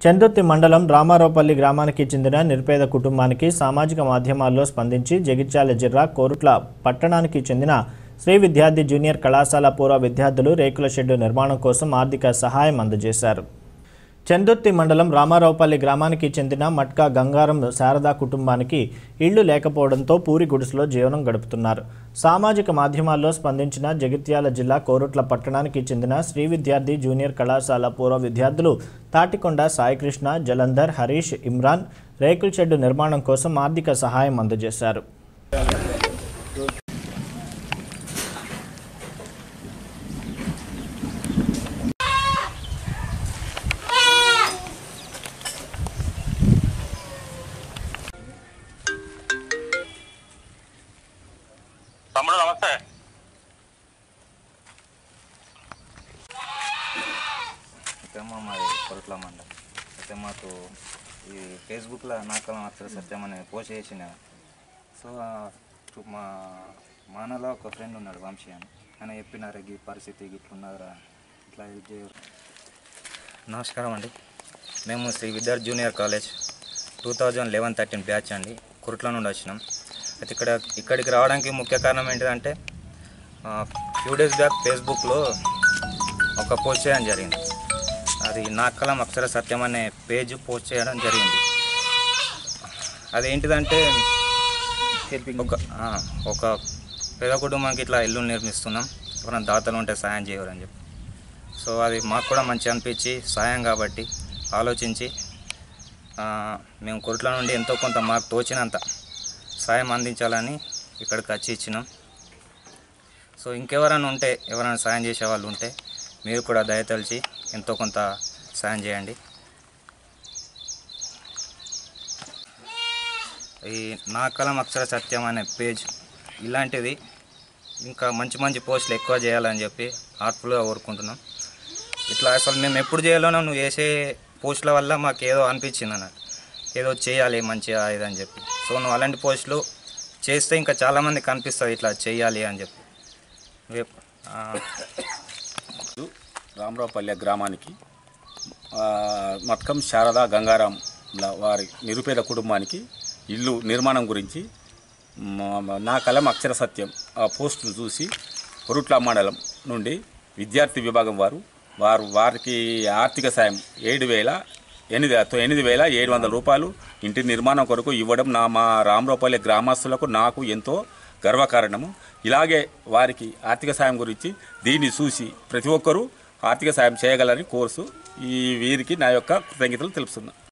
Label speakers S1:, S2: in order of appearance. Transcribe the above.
S1: చందుర్తి మండలం రామారావుపల్లి గ్రామానికి చెందిన నిరుపేద కుటుంబానికి సామాజిక మాధ్యమాల్లో స్పందించి జగిత్యాల జిల్లా కోరుట్ల పట్టణానికి చెందిన శ్రీ విద్యార్థి జూనియర్ కళాశాల పూర్వ విద్యార్థులు రేకుల షెడ్డు నిర్మాణం కోసం ఆర్థిక సహాయం అందజేశారు చందుర్తి మండలం రామారావుపల్లి గ్రామానికి చెందిన మట్కా గంగారం శారదా కుటుంబానికి ఇళ్లు లేకపోవడంతో పూరి గుడిసెలో జీవనం గడుపుతున్నారు సామాజిక మాధ్యమాల్లో స్పందించిన జగిత్యాల జిల్లా కోరుట్ల పట్టణానికి చెందిన శ్రీ విద్యార్థి జూనియర్ కళాశాల పూర్వ విద్యార్థులు తాటికొండ సాయికృష్ణ జలంధర్ హరీష్ ఇమ్రాన్ రేకుల షెడ్డు నిర్మాణం కోసం ఆర్థిక సహాయం అందజేశారు
S2: తమ్ముడు నమస్తే
S3: అయితే మా మాది కొరట్ల మండలం అయితే మాకు ఈ ఫేస్బుక్లో నాకలం అక్షర సత్యం అనే పోస్ట్ చేసిన సో ఆ చు- మా మానలో ఒక ఫ్రెండ్ ఉన్నాడు వంశీ అని ఆయన చెప్పినారు ఈ పరిస్థితి ఇట్లున్నదిరా ఇట్లా హెల్ప్ చేయరు నమస్కారం అండి మేము Shri Vidyarthi junior college two thousand eleven thirteen batch అండి కురుట్ల నుండి వచ్చినాం అయితే ఇక్కడ ఇక్కడికి రావడానికి ముఖ్య కారణం ఏంటిదంటే ఫ్యూ డేస్ బ్యాక్ ఫేస్బుక్లో ఒక పోస్ట్ చేయడం జరిగింది అది నాకలం అక్షర సత్యం అనే పేజ్ పోస్ట్ చేయడం జరిగింది అదేంటిదంటే ఒక ఆ, ఒక పేద కుటుంబానికి ఇట్లా ఇల్లు నిర్మిస్తున్నాం ఎవరైనా దాతలు ఉంటే సాయం చేయవరని చెప్పి సో అది మాకు కూడా మంచి అనిపించి సాయం కాబట్టి ఆలోచించి ఆ, మేము కొట్ల నుండి ఎంతో కొంత మాకు తోచినంత సాయం అందించాలని ఇక్కడికి వచ్చి ఇచ్చినాం సో ఇంకెవరైనా ఉంటే ఎవరైనా సాయం చేసే వాళ్ళు ఉంటే మీరు కూడా దయతలిచి ఎంతో కొంత సాయం చేయండి ఈ నా కలం అక్షర సత్యం అనే పేజ్ ఇలాంటిది ఇంకా మంచి మంచి పోస్టులు ఎక్కువ చేయాలని చెప్పి హార్ట్ఫుల్గా కోరుకుంటున్నాం ఇట్లా అసలు మేము ఎప్పుడు చేయాలనో నువ్వు వేసే పోస్టుల వల్ల మాకు ఏదో అనిపించింది అన్నట్టు ఏదో చేయాలి మంచిగా ఇదని చెప్పి సో నువ్వు అలాంటి పోస్టులు చేస్తే ఇంకా చాలామంది కనిపిస్తుంది ఇట్లా చేయాలి అని చెప్పి రేపు ఆ,
S4: రామరావుపల్లె గ్రామానికి ఆ, మత్కం శారదా గంగారాం ల వారి నిరుపేద కుటుంబానికి ఇల్లు నిర్మాణం గురించి మ- మ- నా కలం అక్షర సత్యం ఆ పోస్టును చూసి కొరుట్ల మండలం నుండి విద్యార్థి విభాగం వారు వారు వారికి ఆర్థిక సాయం ఏడు వేల ఎనిమిది ఎనిమిది వేల ఏడు వందల రూపాయలు ఇంటి నిర్మాణం కొరకు ఇవ్వడం నా మా రామరావుపల్లి గ్రామస్తులకు నాకు ఎంతో గర్వకారణము ఇలాగే వారికి ఆర్థిక సాయం గురించి దీన్ని చూసి ప్రతి ఒక్కరూ ఆర్థిక సాయం చేయగలని కోర్సు ఈ వీరికి నా యొక్క కృతజ్ఞతలు తెలుపుతున్నా